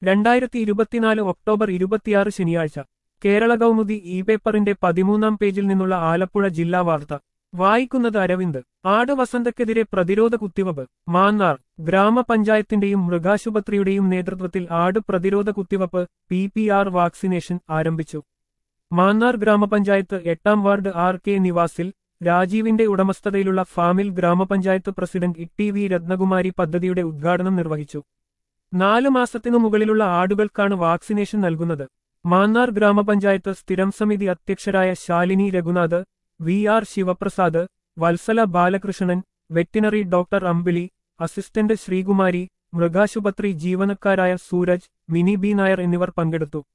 രണ്ടായിരത്തി ഇരുപത്തിനാല് ഒക്ടോബർ ഇരുപത്തിയാറ് ശനിയാഴ്ച കേരള കൗമുദി ഇ പേപ്പറിന്റെ പതിമൂന്നാം പേജിൽ നിന്നുള്ള ആലപ്പുഴ ജില്ലാ വാർത്ത വായിക്കുന്നത് അരവിന്ദ് ആട് വസന്തക്കെതിരെ പ്രതിരോധ കുത്തിവയ്പ് മാന്നാർ ഗ്രാമപഞ്ചായത്തിന്റെയും മൃഗാശുപത്രിയുടെയും നേതൃത്വത്തിൽ ആട് പ്രതിരോധ കുത്തിവയ്പ് പി പി ആർ വാക്സിനേഷൻ ആരംഭിച്ചു മാന്നാർ ഗ്രാമപഞ്ചായത്ത് എട്ടാം വാർഡ് ആർ കെ നിവാസിൽ രാജീവിന്റെ ഉടമസ്ഥതയിലുള്ള ഫാമിൽ ഗ്രാമപഞ്ചായത്ത് പ്രസിഡന്റ് ഇ വി രത്നകുമാരി പദ്ധതിയുടെ ഉദ്ഘാടനം നിർവഹിച്ചു നാലു മാസത്തിനു മുകളിലുള്ള ആടുകൾക്കാണ് വാക്സിനേഷൻ നൽകുന്നത് മാന്നാർ ഗ്രാമപഞ്ചായത്ത് സ്ഥിരം സമിതി അധ്യക്ഷരായ Shalini Raghunath V R Sivaprasad Vatsala Balakrishnan veterinary doctor Ambili assistant Sreekumari മൃഗാശുപത്രി ജീവനക്കാരായ സൂരജ് മിനി ബി നായർ എന്നിവർ പങ്കെടുത്തു